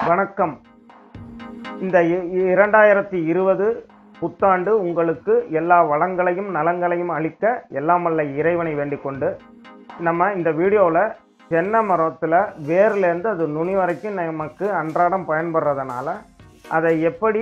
வணக்கம் இந்த இ- இரண்டாயிரத்தி இருபது புத்தாண்டு உங்களுக்கு எல்லா வளங்களையும் நலங்களையும் அளிக்க எல்லாம் வல்ல இறைவனை வேண்டிக் கொண்டு நம்ம இந்த வீடியோவில் தென்னை மரத்தில் வேர்லேருந்து அது நுனி வரைக்கும் நமக்கு அன்றாடம் பயன்படுறதுனால அதை எப்படி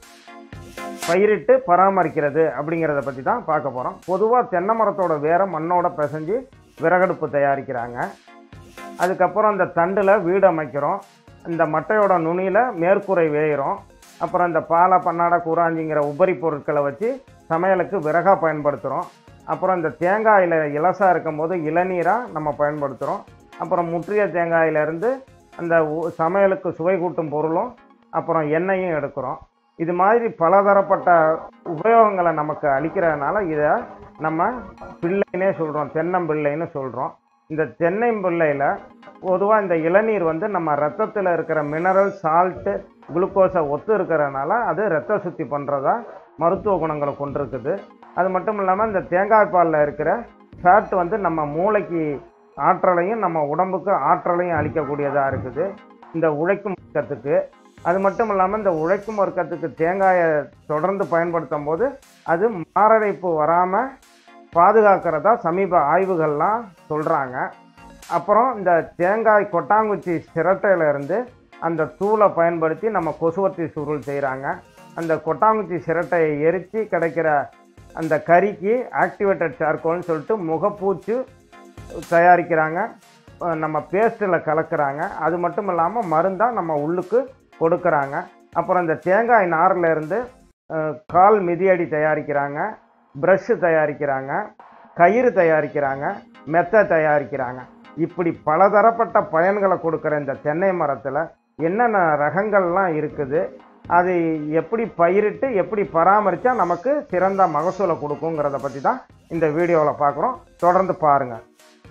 பயிரிட்டு பராமரிக்கிறது அப்படிங்கிறத பற்றி தான் பார்க்க போகிறோம் பொதுவாக தென்னை மரத்தோட வேரை மண்ணோட பிசைஞ்சு விறகடுப்பு தயாரிக்கிறாங்க அதுக்கப்புறம் அந்த தண்டில் வீடு அமைக்கிறோம் இந்த மட்டையோட நுனியில் மேற்கூரை வேயிறோம் அப்புறம் இந்த பாலை பன்னாடை கூராஞ்சிங்கிற உபரி பொருட்களை வச்சு சமையலுக்கு விறகா பயன்படுத்துகிறோம் அப்புறம் இந்த தேங்காயில் இலசாக இருக்கும்போது இளநீராக நம்ம பயன்படுத்துகிறோம் அப்புறம் முற்றிய தேங்காயிலேருந்து அந்த உ- சமையலுக்கு சுவை கூட்டும் பொருளும் அப்புறம் எண்ணெயும் எடுக்கிறோம் இது மாதிரி பலதரப்பட்ட உபயோகங்களை நமக்கு அளிக்கிறதுனால இதை நம்ம பிள்ளைன்னே சொல்கிறோம் தென்னம்பிள்ளைன்னு சொல்கிறோம் இந்த தென்னை பிள்ளையில் பொதுவாக இந்த இளநீர் வந்து நம்ம ரத்தத்தில் இருக்கிற மினரல் சால்ட்டு குளுக்கோஸை ஒத்து இருக்கிறதுனால அது ரத்த சுத்தி பண்ணுறதா மருத்துவ குணங்களை கொண்டிருக்குது அது மட்டும் இல்லாமல் இந்த தேங்காய் பாலில் இருக்கிற ஃபேட் வந்து நம்ம மூளைக்கு ஆற்றலையும் நம்ம உடம்புக்கு ஆற்றலையும் அளிக்கக்கூடியதாக இருக்குது இந்த உழைக்கும் வர்க்கத்துக்கு அது மட்டும் இல்லாமல் இந்த உழைக்கும் வர்க்கத்துக்கு தேங்காயை தொடர்ந்து பயன்படுத்தும் போது அது மாரடைப்பு வராமல் பாதுகாக்கிறதா சமீப ஆய்வுகள்லாம் சொல்கிறாங்க அப்புறம் இந்த தேங்காய் கொட்டாங்குச்சி சிரட்டையில இருந்து அந்த தூளை பயன்படுத்தி நம்ம கொசுவத்தி சுருள் செய்கிறாங்க அந்த கொட்டாங்குச்சி சிரட்டையை எரித்து கிடைக்கிற அந்த கறிக்கு ஆக்டிவேட்டட் சார்கோல்னு சொல்லிட்டு முகப்பூச்சு தயாரிக்கிறாங்க அஹ் நம்ம பேஸ்ட்டில் கலக்கிறாங்க அது மட்டும் இல்லாமல் மருந்தாக நம்ம உள்ளுக்கு கொடுக்குறாங்க அப்புறம் இந்த தேங்காய் நாரில் இருந்து அஹ், கால் மிதியடி தயாரிக்கிறாங்க ப்ரஷ்ஷு தயாரிக்கிறாங்க கயிறு தயாரிக்கிறாங்க மெத்தை தயாரிக்கிறாங்க இப்படி பலதரப்பட்ட பயன்களை கொடுக்குற இந்த தென்னை மரத்தில் என்னென்ன ரகங்கள்லாம் இருக்குது அது எப்படி பயிரிட்டு எப்படி பராமரித்தா நமக்கு சிறந்த மகசூலை கொடுக்குங்கிறத பற்றி தான் இந்த வீடியோவில் பார்க்குறோம் தொடர்ந்து பாருங்கள்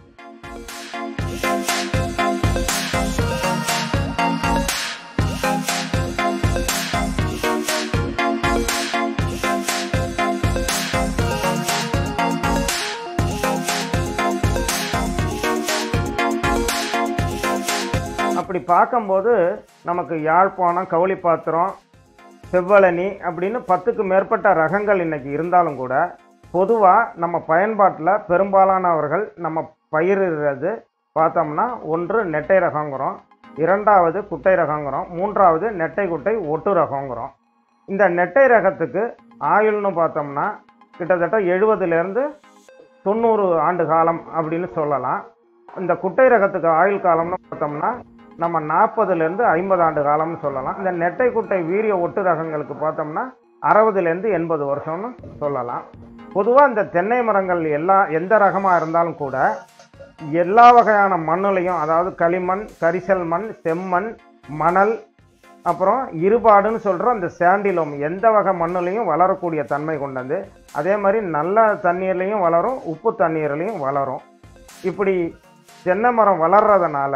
அப்படி பார்க்கும்போது நமக்கு யாழ்ப்பாணம் கவுளிப்பாத்திரம் செவ்வழனி அப்படின்னு பத்துக்கு மேற்பட்ட ரகங்கள் இன்னைக்கு இருந்தாலும் கூட பொதுவாக நம்ம பயன்பாட்டில் பெரும்பாலானவர்கள் நம்ம பயிரிடுறது பார்த்தோம்னா ஒன்று நெட்டை ரகங்கிறோம் இரண்டாவது குட்டை ரகங்கிறோம் மூன்றாவது நெட்டை குட்டை ஒட்டு ரகங்கிறோம் இந்த நெட்டை ரகத்துக்கு ஆயுள்னு பார்த்தோம்னா கிட்டத்தட்ட எழுபதுலேருந்து தொண்ணூறு ஆண்டு காலம் அப்படின்னு சொல்லலாம் இந்த குட்டை ரகத்துக்கு ஆயுள் காலம்னு பார்த்தோம்னா நம்ம நாற்பதுலேருந்து ஐம்பது ஆண்டு காலம்னு சொல்லலாம் இந்த நெட்டை குட்டை வீரிய ஒட்டு ரகங்களுக்கு பார்த்தோம்னா அறுபதுலேருந்து எண்பது வருஷம்னு சொல்லலாம் பொதுவாக இந்த தென்னை மரங்கள் எல்லா எந்த ரகமாக இருந்தாலும் கூட எல்லா வகையான மண்ணுலையும் அதாவது களிமண் கரிசல் மண் செம்மண் மணல் அப்புறம் இருபாடுன்னு சொல்கிற அந்த சாண்டிலம் எந்த வகை மண்ணுலையும் வளரக்கூடிய தன்மை கொண்டது அதே மாதிரி நல்ல தண்ணீர்லையும் வளரும் உப்பு தண்ணீர்லையும் வளரும் இப்படி தென்னை மரம் வளர்றதுனால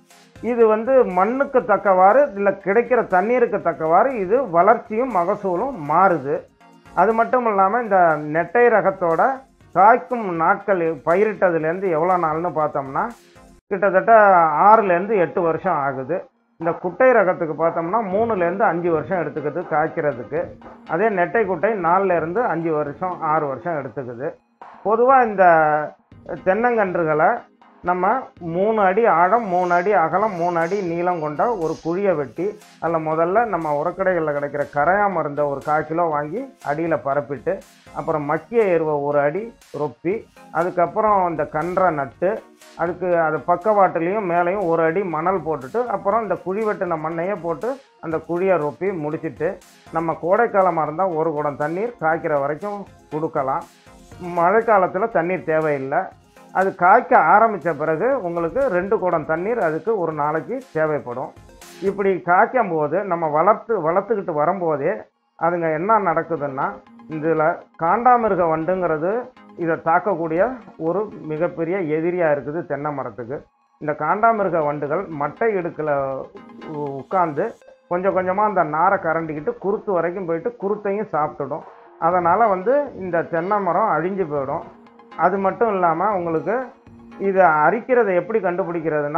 இது வந்து மண்ணுக்கு தக்கவாறு இல்லை கிடைக்கிற தண்ணீருக்கு தக்கவாறு இது வளர்ச்சியும் மகசூலும் மாறுது அது மட்டும் இல்லாமல் இந்த நெட்டை ரகத்தோட காய்க்கும் நாட்கள் பயிரிட்டதுலேருந்து எவ்வளோ நாள்னு பார்த்தோம்னா கிட்டத்தட்ட ஆறுலேருந்து எட்டு வருஷம் ஆகுது இந்த குட்டை ரகத்துக்கு பார்த்தோம்னா மூணுலேருந்து அஞ்சு வருஷம் எடுத்துக்குது காய்க்கிறதுக்கு அதே நெட்டை குட்டை நாலுலேருந்து அஞ்சு வருஷம் ஆறு வருஷம் எடுத்துக்குது பொதுவாக இந்த தென்னங்கன்றுகளை நம்ம மூணு அடி ஆழம் மூணு அடி அகலம் மூணு அடி நீளம் கொண்ட ஒரு குழியை வெட்டி அதில் முதல்ல நம்ம உரக்கடைகளில் கிடைக்கிற கரையா மருந்தை ஒரு கால் கிலோ வாங்கி அடியில் பரப்பிட்டு அப்புறம் மக்கிய எருவை ஒரு அடி ரொப்பி அதுக்கப்புறம் இந்த கன்றை நட்டு அதுக்கு அது பக்கவாட்டுலேயும் மேலேயும் ஒரு அடி மணல் போட்டுட்டு அப்புறம் இந்த குழி வெட்டின மண்ணையே போட்டு அந்த குழியை ரொப்பி முடிச்சிட்டு நம்ம கோடைக்காலமாக இருந்தால் ஒரு குடம் தண்ணீர் காய்க்கிற வரைக்கும் கொடுக்கலாம் மழைக்காலத்தில் தண்ணீர் தேவையில்லை அது காய்க்க ஆரம்பித்த பிறகு உங்களுக்கு ரெண்டு குடம் தண்ணீர் அதுக்கு ஒரு நாளைக்கு தேவைப்படும் இப்படி காய்க்கும் போது நம்ம வளர்த்து வளர்த்துக்கிட்டு வரும்போதே அதுங்க என்ன நடக்குதுன்னா இதில் காண்டாமிருக வண்டுங்கிறது இதை தாக்கக்கூடிய ஒரு மிகப்பெரிய எதிரியாக இருக்குது தென்னை மரத்துக்கு இந்த காண்டாமிருக வண்டுகள் மட்டை இடுக்கில் உட்காந்து கொஞ்சம் கொஞ்சமாக அந்த நாரை கரண்டிக்கிட்டு குருத்து வரைக்கும் போயிட்டு குருத்தையும் சாப்பிட்டுடும் அதனால் வந்து இந்த தென்னை மரம் அழிஞ்சு போயிடும் அது மட்டும் இல்லாமல் உங்களுக்கு இதை அரிக்கிறதை எப்படி கண்டுபிடிக்கிறதுனா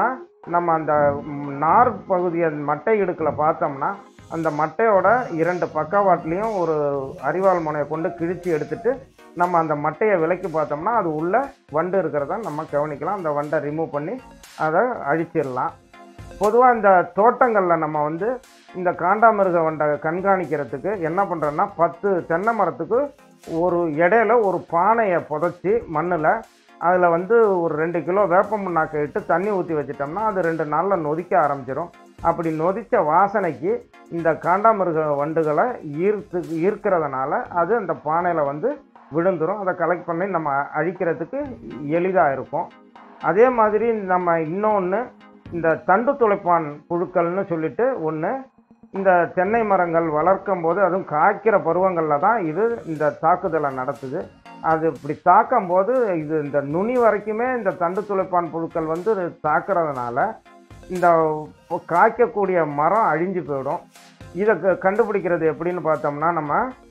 நம்ம அந்த ம், நார் பகுதியை மட்டை இடுக்கில் பார்த்தோம்னா அந்த மட்டையோட இரண்டு பக்கவாட்டிலையும் ஒரு அரிவாள் முனையை கொண்டு கிழிச்சு எடுத்துட்டு நம்ம அந்த மட்டையை விலக்கி பார்த்தோம்னா அது உள்ள வண்டு இருக்கிறத நம்ம கவனிக்கலாம் அந்த வண்டை ரிமூவ் பண்ணி அதை அழிச்சிடலாம் பொதுவாக இந்த தோட்டங்களில் நம்ம வந்து இந்த காண்டாமிருக வண்டை கண்காணிக்கிறதுக்கு என்ன பண்ணுறோன்னா பத்து தென்னை மரத்துக்கு ஒரு இடையில ஒரு பானையை புதைச்சி மண்ணில் அதில் வந்து ஒரு ரெண்டு கிலோ வேப்ப முன்னாக்கை இட்டு தண்ணி ஊற்றி வச்சிட்டோம்னா அது ரெண்டு நாளில் நொதிக்க ஆரம்பிச்சிடும் அப்படி நொதித்த வாசனைக்கு இந்த காண்டாமிருக வண்டுகளை ஈர்த்து ஈர்க்கிறதுனால அது அந்த பானையில் வந்து விழுந்துரும் அதை கலெக்ட் பண்ணி நம்ம அழிக்கிறதுக்கு எளிதாக இருக்கும் அதே மாதிரி நம்ம இன்னொன்று இந்த தண்டு துளைப்பான் புழுக்கள்னு சொல்லிட்டு ஒன்று இந்த தென்னை மரங்கள் வளர்க்கும் போது அதுவும் காய்க்கிற பருவங்களில் தான் இது இந்த தாக்குதலை நடத்துது அது இப்படி தாக்கும் போது இது இந்த நுனி வரைக்குமே இந்த தண்டு துளைப்பான் புழுக்கள் வந்து தாக்குறதுனால இந்த காய்க்கக்கூடிய மரம் அழிஞ்சு போயிடும் இதை க- கண்டுபிடிக்கிறது எப்படின்னு பார்த்தோம்னா நம்ம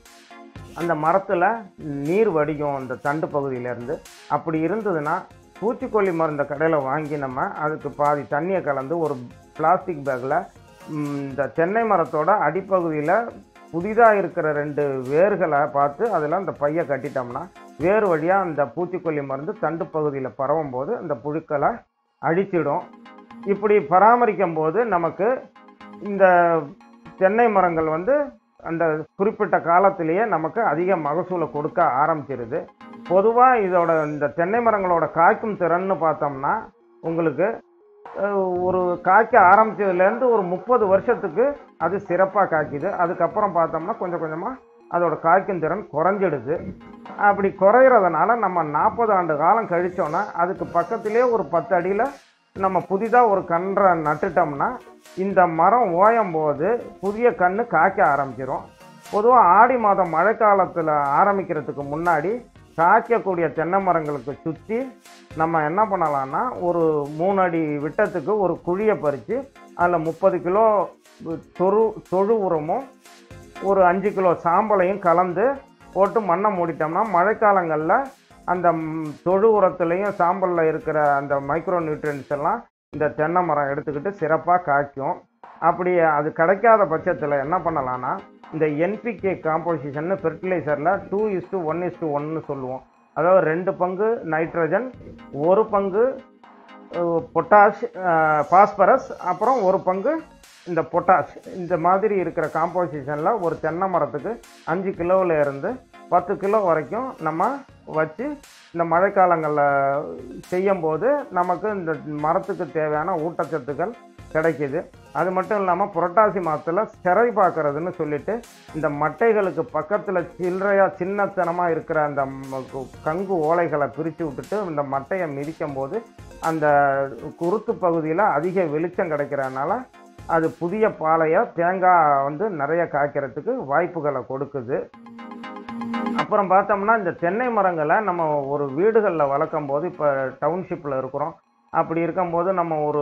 அந்த மரத்தில் நீர் வடியும் அந்த தண்டு பகுதியிலேருந்து அப்படி இருந்ததுன்னா பூச்சிக்கொல்லி மருந்த கடையில் வாங்கி நம்ம அதுக்கு பாதி தண்ணியை கலந்து ஒரு பிளாஸ்டிக் பேக்கில் இந்த தென்னை மரத்தோட அடிப்பகுதியில் புதிதாக இருக்கிற ரெண்டு வேர்களை பார்த்து அதில் அந்த பையை கட்டிட்டோம்னா வேர் வழியாக அந்த பூச்சிக்கொல்லி மருந்து தண்டு பகுதியில் பரவும் போது அந்த புழுக்களை அழிச்சிடும் இப்படி பராமரிக்கும் போது நமக்கு இந்த தென்னை மரங்கள் வந்து அந்த குறிப்பிட்ட காலத்திலேயே நமக்கு அதிக மகசூலை கொடுக்க ஆரம்பிச்சிருது பொதுவாக இதோட இந்த தென்னை மரங்களோட காய்க்கும் திறன்னு பார்த்தோம்னா உங்களுக்கு அஹ், ஒரு காய்க்க ஆரம்பிச்சதுலேருந்து ஒரு முப்பது வருஷத்துக்கு அது சிறப்பாக காய்க்குது அதுக்கப்புறம் பார்த்தோம்னா கொஞ்சம் கொஞ்சமாக அதோட காய்க்கும் திறன் குறைஞ்சிடுது அப்படி குறையிறதுனால நம்ம நாற்பது ஆண்டு காலம் கழிச்சோன்னா அதுக்கு பக்கத்திலே ஒரு பத்து அடியில் நம்ம புதிதாக ஒரு கன்றை நட்டுட்டோம்னா இந்த மரம் ஓயும் போது புதிய கன்று காய்க்க ஆரம்பிச்சிரும் பொதுவாக ஆடி மாதம் மழை காலத்தில் ஆரம்பிக்கிறதுக்கு முன்னாடி காய்க்கக்கூடிய தென்னை மரங்களுக்கு சுற்றி நம்ம என்ன பண்ணலாம்னா ஒரு மூணு அடி விட்டத்துக்கு ஒரு குழியை பறித்து அதில் முப்பது கிலோ தொழு தொழு உரமும் ஒரு அஞ்சு கிலோ சாம்பலையும் கலந்து போட்டு மண்ணை மூடிட்டோம்னா மழைக்காலங்களில் அந்த ம், தொழு உரத்துலேயும் சாம்பலில் இருக்கிற அந்த மைக்ரோ நியூட்ரியன்ஸ் எல்லாம் இந்த தென்னை மரம் எடுத்துக்கிட்டு சிறப்பாக காய்க்கும் அப்படி அது கிடைக்காத பட்சத்தில் என்ன பண்ணலான்னா இந்த என்பிகே காம்போசிஷன் ஃபெர்டிலைசரில் டூ இஸ்டு ஒன் இஸ்டு ஒன்னு சொல்லுவோம் அதாவது ரெண்டு பங்கு நைட்ரஜன் ஒரு பங்கு பொட்டாஷ் பாஸ்பரஸ் அப்புறம் ஒரு பங்கு இந்த பொட்டாஷ் இந்த மாதிரி இருக்கிற காம்போசிஷனில் ஒரு தென்னை மரத்துக்கு அஞ்சு கிலோவில் இருந்து பத்து கிலோ வரைக்கும் நம்ம வச்சு இந்த மழைக்காலங்களில் செய்யும்போது நமக்கு இந்த மரத்துக்கு தேவையான ஊட்டச்சத்துக்கள் கிடைக்கிது அது மட்டும் இல்லாமல் புரட்டாசி மாதத்தில் சிறை பார்க்கறதுன்னு சொல்லிட்டு இந்த மட்டைகளுக்கு பக்கத்தில் சில்லறையாக சின்னத்தனமாக இருக்கிற அந்த ம- கங்கு ஓலைகளை பிரித்து விட்டுட்டு இந்த மட்டையை மிதிக்கும் போது அந்த குருத்து பகுதியில் அதிக வெளிச்சம் கிடைக்கிறதுனால அது புதிய பாலையை தேங்காய் வந்து நிறைய காய்க்கிறதுக்கு வாய்ப்புகளை கொடுக்குது அப்புறம் பார்த்தோம்னா இந்த தென்னை மரங்களை நம்ம ஒரு வீடுகளில் வளர்க்கும் போது இப்போ டவுன்ஷிப்பில் இருக்கிறோம் அப்படி இருக்கும்போது நம்ம ஒரு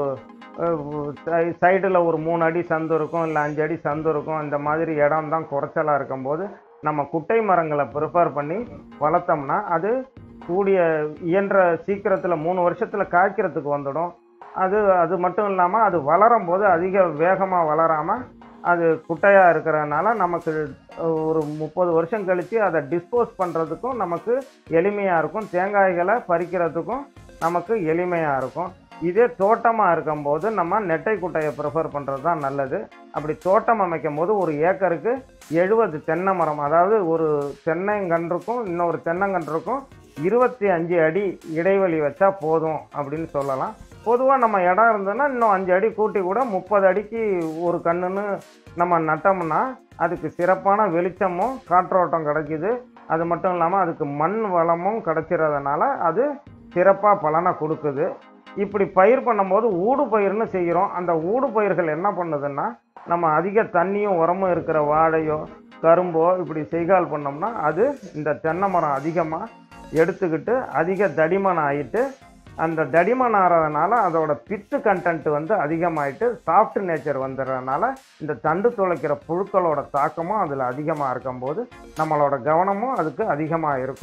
சைடில் ஒரு மூணு அடி சந்து இருக்கும் இல்லை அஞ்சு அடி சந்து இருக்கும் இந்த மாதிரி இடம் தான் குறைச்சலாக இருக்கும்போது நம்ம குட்டை மரங்களை ப்ரிப்பேர் பண்ணி வளர்த்தோம்னா அது கூடிய இயன்ற சீக்கிரத்தில் மூணு வருஷத்தில் காய்க்கிறதுக்கு வந்துடும் அது அது மட்டும் இல்லாமல் அது வளரும் போது அதிக வேகமாக வளராமல் அது குட்டையாக இருக்கிறதுனால நமக்கு ஒரு முப்பது வருஷம் கழித்து அதை டிஸ்போஸ் பண்ணுறதுக்கும் நமக்கு எளிமையாக இருக்கும் தேங்காய்களை பறிக்கிறதுக்கும் நமக்கு எளிமையாக இருக்கும் இதே தோட்டமாக இருக்கும்போது நம்ம நெட்டை குட்டையை ப்ரிஃபர் பண்ணுறது தான் நல்லது அப்படி தோட்டம் அமைக்கும் போது ஒரு ஏக்கருக்கு எழுபது தென்னை மரம் அதாவது ஒரு தென்னங்கன்றுக்கும் இன்னொரு தென்னங்கன்றுக்கும் இருபத்தி அஞ்சு அடி இடைவெளி வச்சா போதும் அப்படின்னு சொல்லலாம் பொதுவாக நம்ம இடம் இருந்ததுன்னா இன்னும் அஞ்சு அடி கூட்டி கூட முப்பது அடிக்கு ஒரு கன்றுன்னு நம்ம நட்டோம்னா அதுக்கு சிறப்பான வெளிச்சமும் காற்றோட்டம் கிடைக்குது அது மட்டும் இல்லாமல் அதுக்கு மண் வளமும் கிடைச்சிறதுனால அது சிறப்பாக பலனை கொடுக்குது இப்படி பயிர் பண்ணும்போது ஊடு பயிர்னு செய்கிறோம் அந்த ஊடு பயிர்கள் என்ன பண்ணுதுன்னா நம்ம அதிக தண்ணியும் உரமும் இருக்கிற வாழையோ கரும்போ இப்படி செய்கால் பண்ணோம்னா அது இந்த தென்னை மரம் அதிகமாக எடுத்துக்கிட்டு அதிக தடிமன் ஆகிட்டு அந்த தடிமன் ஆகிறதுனால அதோட பித்து கண்டென்ட் வந்து அதிகமாயிட்டு சாஃப்ட் நேச்சர் வந்துடுறதுனால இந்த தண்டு துளைக்கிற புழுக்களோட தாக்கமும் அதில் அதிகமாக இருக்கும்போது நம்மளோட கவனமும் அதுக்கு அதிகமாக இருக்கணும்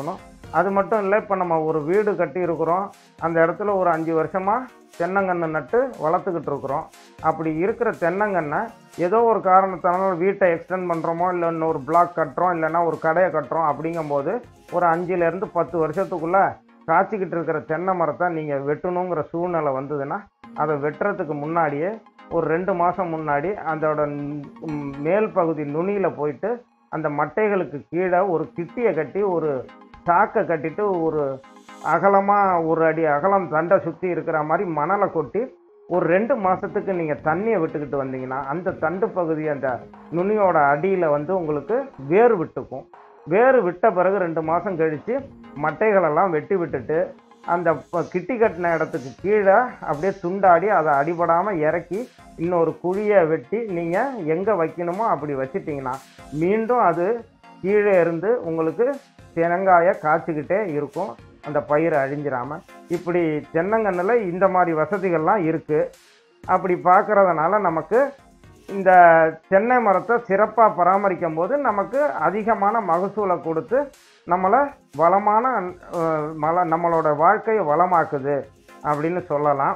அது மட்டும் இல்லை இப்போ நம்ம ஒரு வீடு கட்டி இருக்கிறோம் அந்த இடத்துல ஒரு அஞ்சு வருஷமாக தென்னங்கன்று நட்டு வளர்த்துக்கிட்டு இருக்கிறோம் அப்படி இருக்கிற தென்னங்கன்னை ஏதோ ஒரு காரணத்தினால வீட்டை எக்ஸ்டெண்ட் பண்ணுறோமோ இல்லை இன்னொரு பிளாக் கட்டுறோம் இல்லைன்னா ஒரு கடையை கட்டுறோம் அப்படிங்கும்போது ஒரு அஞ்சுலேருந்து பத்து வருஷத்துக்குள்ளே காய்ச்சிக்கிட்டு இருக்கிற தென்னை மரத்தை நீங்கள் வெட்டணுங்கிற சூழ்நிலை வந்ததுன்னா அதை வெட்டுறதுக்கு முன்னாடியே ஒரு ரெண்டு மாதம் முன்னாடி அதோட ம், மேல் பகுதி நுனியில் போயிட்டு அந்த மட்டைகளுக்கு கீழே ஒரு கிட்டியை கட்டி ஒரு சாக்கை கட்டிட்டு ஒரு அகலமாக ஒரு அடி அகலம் தண்டை சுற்றி இருக்கிற மாதிரி மணலை கொட்டி ஒரு ரெண்டு மாதத்துக்கு நீங்கள் தண்ணியை விட்டுக்கிட்டு வந்தீங்கன்னா அந்த தண்டு பகுதி அந்த நுனியோட அடியில் வந்து உங்களுக்கு வேர் விட்டுக்கும் வேர் விட்ட பிறகு ரெண்டு மாதம் கழித்து மட்டைகளெல்லாம் வெட்டி விட்டுட்டு அந்த ப- கிட்டி கட்டின இடத்துக்கு கீழே அப்படியே துண்டாடி அதை அடிபடாமல் இறக்கி இன்னொரு குழியை வெட்டி நீங்கள் எங்கே வைக்கணுமோ அப்படி வச்சிட்டிங்கன்னா மீண்டும் அது கீழே இருந்து உங்களுக்கு தேங்காயை காய்ச்சிக்கிட்டே இருக்கும் அந்த பயிர் அழிஞ்சிராமல் இப்படி தென்னங்கன்னில் இந்த மாதிரி வசதிகள்லாம் இருக்குது அப்படி பார்க்குறதுனால நமக்கு இந்த தென்னை மரத்தை சிறப்பாக பராமரிக்கும் போது நமக்கு அதிகமான மகசூலை கொடுத்து நம்மளை வளமான அஹ், மல நம்மளோட வாழ்க்கையை வளமாக்குது அப்படின்னு சொல்லலாம்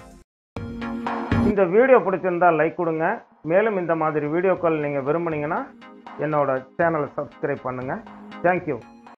இந்த வீடியோ பிடிச்சிருந்தா லைக் கொடுங்க மேலும் இந்த மாதிரி வீடியோக்கள் நீங்கள் விரும்புனீங்கன்னா என்னோட சேனலை சப்ஸ்கிரைப் பண்ணுங்கள் தேங்க்யூ